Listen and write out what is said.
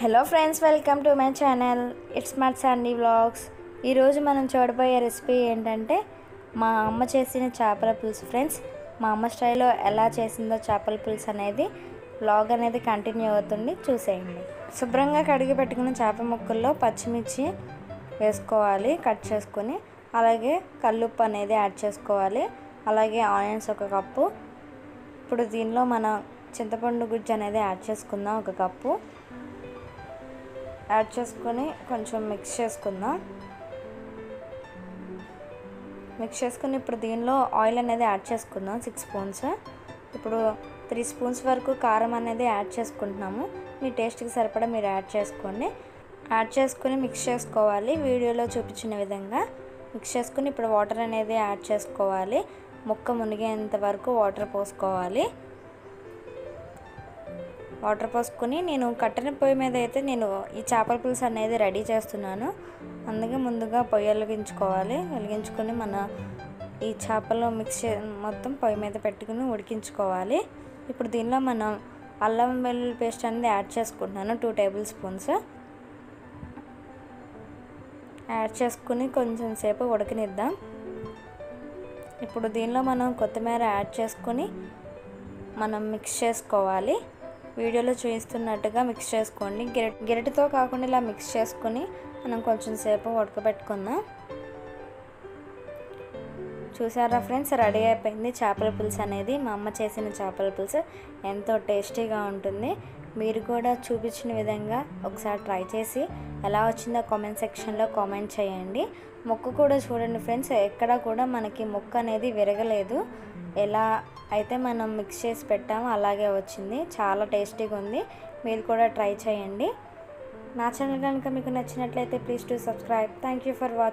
hello friends welcome to my channel it's smart Sandy vlogs ఈరోజు మనం చూడబోయే recipe ఏంటంటే మా అమ్మ చేసిన చేపల పులుసు ఫ్రెండ్స్ మా అమ్మ స్టైల్లో ఎలా చేసిందో చేపల పులుసు అనేది వ్లాగ్ అనేది కంటిన్యూ అవుతుంది చూసేయండి శుభ్రంగా కడిగి పెట్టుకున్న చేప ముక్కల్లో పచ్చిమిర్చి వేసుకోవాలి కట్ చేసుకొని అలాగే కల్లుప్పు అనేది యాడ్ చేసుకోవాలి అలాగే ఆనియన్స్ ఒక కప్పు ఇప్పుడు దీనిలో మన చింతపండు గుజ్జు అనేది యాడ్ చేసుకుందాం ఒక కప్పు యాడ్ చేసుకొని కొంచెం మిక్స్ చేసుకుందాం మిక్స్ చేసుకుని ఇప్పుడు దీనిలో ఆయిల్ అనేది యాడ్ చేసుకుందాం సిక్స్ స్పూన్స్ ఇప్పుడు త్రీ స్పూన్స్ వరకు కారం అనేది యాడ్ చేసుకుంటున్నాము మీ టేస్ట్కి సరిపడా మీరు యాడ్ చేసుకోండి యాడ్ చేసుకుని మిక్స్ చేసుకోవాలి వీడియోలో చూపించిన విధంగా మిక్స్ చేసుకుని ఇప్పుడు వాటర్ అనేది యాడ్ చేసుకోవాలి ముక్క మునిగేంత వరకు వాటర్ పోసుకోవాలి వాటర్ పోసుకొని నేను కట్టెల పొయ్యి మీద అయితే నేను ఈ చేపల పులుసు అనేది రెడీ చేస్తున్నాను అందుకే ముందుగా పొయ్యి వెలిగించుకోవాలి వెలిగించుకొని మన ఈ చేపలు మిక్స్ చే మొత్తం పొయ్యి మీద పెట్టుకుని ఉడికించుకోవాలి ఇప్పుడు దీనిలో మనం అల్లం వెల్లుల్లి పేస్ట్ అనేది యాడ్ చేసుకుంటున్నాను టూ టేబుల్ స్పూన్స్ యాడ్ చేసుకుని కొంచెం సేపు ఉడకనిద్దాం ఇప్పుడు దీనిలో మనం కొత్తిమీర యాడ్ చేసుకొని మనం మిక్స్ చేసుకోవాలి వీడియోలో చూపిస్తున్నట్టుగా మిక్స్ చేసుకోండి గిరె గిరెటితో కాకుండా ఇలా మిక్స్ చేసుకొని మనం కొంచెం సేపు ఉడకబెట్టుకుందాం చూసారా ఫ్రెండ్స్ రెడీ అయిపోయింది చేపల పులుసు అనేది మా అమ్మ చేసిన చేపల పులుసు ఎంతో టేస్టీగా ఉంటుంది మీరు కూడా చూపించిన విధంగా ఒకసారి ట్రై చేసి ఎలా వచ్చిందో కామెంట్ సెక్షన్లో కామెంట్ చేయండి ముక్క కూడా చూడండి ఫ్రెండ్స్ ఎక్కడ కూడా మనకి ముక్క అనేది విరగలేదు ఎలా అయితే మనం మిక్స్ చేసి పెట్టామో అలాగే వచ్చింది చాలా టేస్టీగా ఉంది మీరు కూడా ట్రై చేయండి నా ఛానల్ కనుక మీకు నచ్చినట్లయితే please to subscribe thank you for watching